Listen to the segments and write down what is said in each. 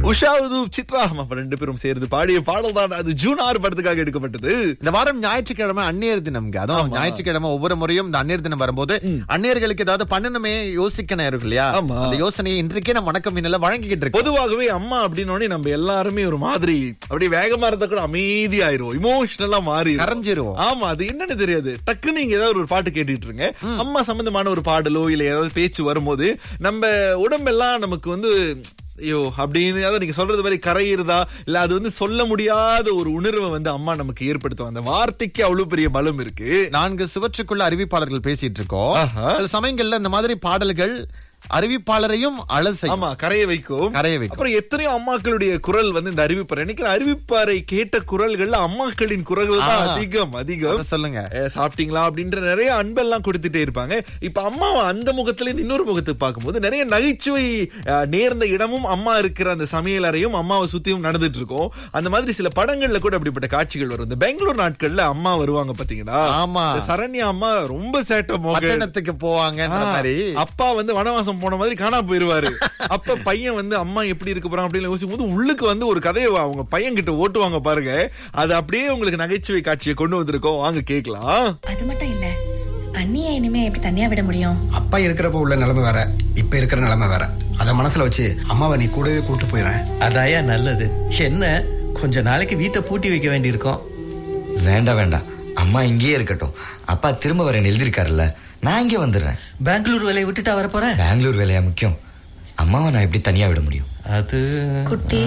உஷா உதூப் சித்ரா அப்ப ரெண்டு பேரும் சேர்ந்து பாடிய பாடல் தான் அது ஜூன் ஆறு படத்துக்காக எடுக்கப்பட்டது இந்த வாரம் ஞாயிற்றுக்கிழமை அந்நியர் தினம்ங்க அதுவும் ஞாயிற்றுக்கிழமை ஒவ்வொரு முறையும் இந்த அந்நியர் தினம் வரும்போது அந்நியர்களுக்கு ஏதாவது பண்ணணுமே யோசிக்க நேரம் இருக்கு இல்லையா ஆமா. அந்த யோசனையை இன்றைக்கே நம்ம வணக்கம் மின்னல வழங்கிக்கிட்டு இருக்கோம் பொதுவாகவே அம்மா அப்படின்னு நம்ம எல்லாருமே ஒரு மாதிரி அப்படியே வேகமா இருந்தா கூட அமைதியாயிரும் இமோஷனலா மாறி கரைஞ்சிருவோம். ஆமா அது என்னன்னு தெரியாது டக்குன்னு நீங்க ஏதாவது ஒரு பாட்டு கேட்டுட்டு இருங்க அம்மா சம்பந்தமான ஒரு பாடலோ இல்ல ஏதாவது பேச்சு வரும்போது நம்ம உடம்பெல்லாம் நமக்கு வந்து ஐயோ அப்படின்னு அதாவது நீங்க சொல்றது மாதிரி கரையிருதா இல்ல அது வந்து சொல்ல முடியாத ஒரு உணர்வை வந்து அம்மா நமக்கு ஏற்படுத்தும் அந்த வார்த்தைக்கு அவ்வளவு பெரிய பலம் இருக்கு நான்கு சுவற்றுக்குள்ள அறிவிப்பாளர்கள் பேசிட்டு இருக்கோம் ஆஹா. சில சமயங்கள்ல இந்த மாதிரி பாடல்கள் அறிவிப்பாளரையும் அலசை ஆமா கரைய வைக்கும் கரைய வைக்கும். அப்புறம் எத்தனையோ அம்மாக்களுடைய குரல் வந்து இந்த அறிவிப்பார் நினைக்கிற அறிவிப்பாரை கேட்ட குரல்கள்ல அம்மாக்களின் குரல்கள் தான் ஆ. அதிகம் அதிகம் அதை சொல்லுங்க ஏ, சாப்பிட்டீங்களா அப்படின்ற நிறைய அன்பெல்லாம் கொடுத்துட்டே இருப்பாங்க இப்ப அம்மா அந்த முகத்துல இருந்து இன்னொரு முகத்துக்கு பார்க்கும்போது நிறைய நகைச்சுவை அஹ், நேர்ந்த இடமும் அம்மா இருக்கிற அந்த சமையல் அறையும் அம்மாவை சுத்தியும் நடந்துட்டு இருக்கும் அந்த மாதிரி சில படங்கள்ல கூட அப்படிப்பட்ட காட்சிகள் வரும் இந்த பெங்களூர் நாட்கள்ல அம்மா வருவாங்க பாத்தீங்களா ஆமா. இந்த சரண்யா அம்மா ரொம்ப சேட்டை மோக பட்டணத்துக்கு போவாங்கன்ற ஆ, மாதிரி அப்பா வந்து வனவாசம் போன மாதிரி காணா போயிருவாரு அப்ப பையன் வந்து அம்மா எப்படி இருக்க போறான் அப்படின்னு யோசிக்கும் போது உள்ளுக்கு வந்து ஒரு கதையை அவங்க பையன் கிட்ட ஓட்டுவாங்க பாருங்க அது அப்படியே உங்களுக்கு நகைச்சுவை காட்சியை கொண்டு வந்திருக்கோம் வாங்க கேக்கலாம் அது மட்டும் இல்ல அண்ணியை இனிமே எப்படி தனியா விட முடியும் அப்பா இருக்கிறப்ப உள்ள நிலைமை வேற இப்ப இருக்கிற நிலைமை வேற அத மனசுல வச்சு அம்மாவை நீ கூடவே கூட்டு போயிடுறேன் அதாயா நல்லது என்ன கொஞ்ச நாளைக்கு வீட்டை பூட்டி வைக்க வேண்டியிருக்கோம் வேண்டாம் வேண்டாம் அம்மா இங்கேயே இருக்கட்டும் அப்பா திரும்ப வரேன் எழுதியிருக்காருல்ல நான் இங்கே வந்துடுறேன் பெங்களூர் வேலையை விட்டுட்டா வர போறேன் பெங்களூர் வேலையா முக்கியம் அம்மாவை நான் எப்படி தனியா விட முடியும் அது குட்டி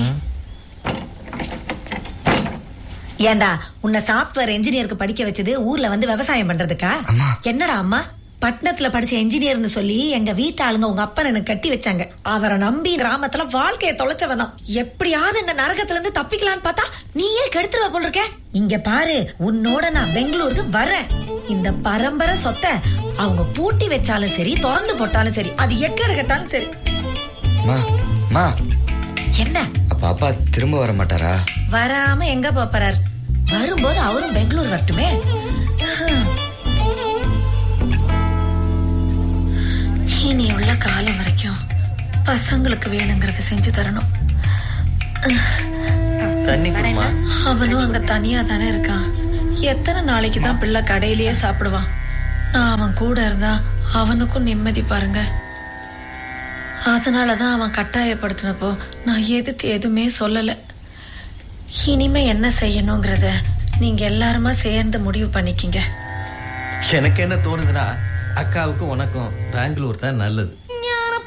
ஏண்டா உன்னை சாப்ட்வேர் இன்ஜினியருக்கு படிக்க வச்சது ஊர்ல வந்து விவசாயம் பண்றதுக்கா அம்மா. என்னடா அம்மா பட்டணத்துல படிச்ச இன்ஜினியர்னு சொல்லி எங்க வீட்டு ஆளுங்க உங்க அப்பா எனக்கு கட்டி வச்சாங்க அவரை நம்பி கிராமத்துல வாழ்க்கைய தொலைச்சவனாம் எப்படியாவது இந்த நரகத்துல இருந்து தப்பிக்கலாம்னு பார்த்தா நீயே கெடுத்துருவ போல் இருக்க இங்க பாரு உன்னோட நான் பெங்களூருக்கு வரேன் இந்த பரம்பரை சொத்தை அவங்க பூட்டி வச்சாலும் சரி திறந்து போட்டாலும் சரி அது எக்கட கட்டாலும் சரி மா மா என்ன அப்ப அப்பா திரும்ப வர மாட்டாரா வராம எங்க போறார் வரும்போது அவரும் பெங்களூர் வரட்டுமே இனி உள்ள காலம் வரைக்கும் பசங்களுக்கு வேணுங்கிறத செஞ்சு தரணும் தண்ணி குடுமா அவனும் அங்க தனியா தானே இருக்கான் எத்தனை நாளைக்கு தான் பிள்ளை கடையிலேயே சாப்பிடுவான் நான் அவன் கூட இருந்தா அவனுக்கும் நிம்மதி பாருங்க அதனாலதான் அவன் கட்டாயப்படுத்தினப்போ நான் எதிர்த்து எதுவுமே சொல்லல இனிமே என்ன செய்யணுங்கிறத நீங்க எல்லாருமா சேர்ந்து முடிவு பண்ணிக்கிங்க எனக்கு என்ன தோணுதுன்னா அக்காவுக்கும் உனக்கும் பெங்களூர் தான் நல்லது